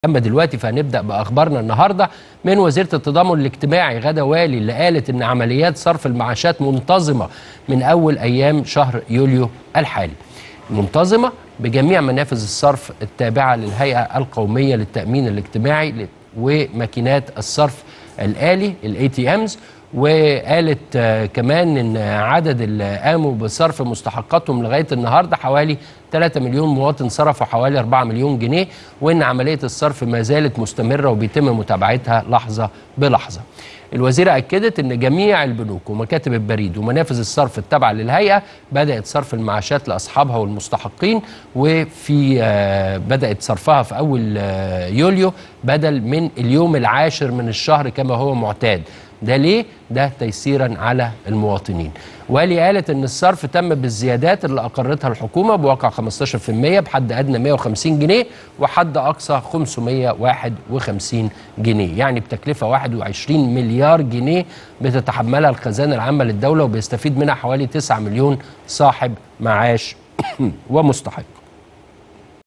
اما دلوقتي فهنبدا باخبارنا النهارده من وزيره التضامن الاجتماعي غدا والي اللي قالت ان عمليات صرف المعاشات منتظمه من اول ايام شهر يوليو الحالي. منتظمه بجميع منافذ الصرف التابعه للهيئه القوميه للتامين الاجتماعي وماكينات الصرف الالي الاي تي امز وقالت آه، كمان ان عدد اللي قاموا بصرف مستحقاتهم لغايه النهارده حوالي 3 مليون مواطن صرفوا حوالي 4 مليون جنيه وان عمليه الصرف ما زالت مستمره وبيتم متابعتها لحظه بلحظه. الوزيرة أكدت أن جميع البنوك ومكاتب البريد ومنافذ الصرف التابعة للهيئة بدأت صرف المعاشات لأصحابها والمستحقين وفي آه، بدأت صرفها في أول آه، يوليو بدل من اليوم العاشر من الشهر كما هو معتاد ده ليه؟ ده تيسيرا على المواطنين. والي قالت ان الصرف تم بالزيادات اللي اقرتها الحكومه بواقع 15% بحد ادنى 150 جنيه وحد اقصى 551 جنيه، يعني بتكلفه 21 مليار جنيه بتتحملها الخزانه العامه للدوله وبيستفيد منها حوالي 9 مليون صاحب معاش ومستحق.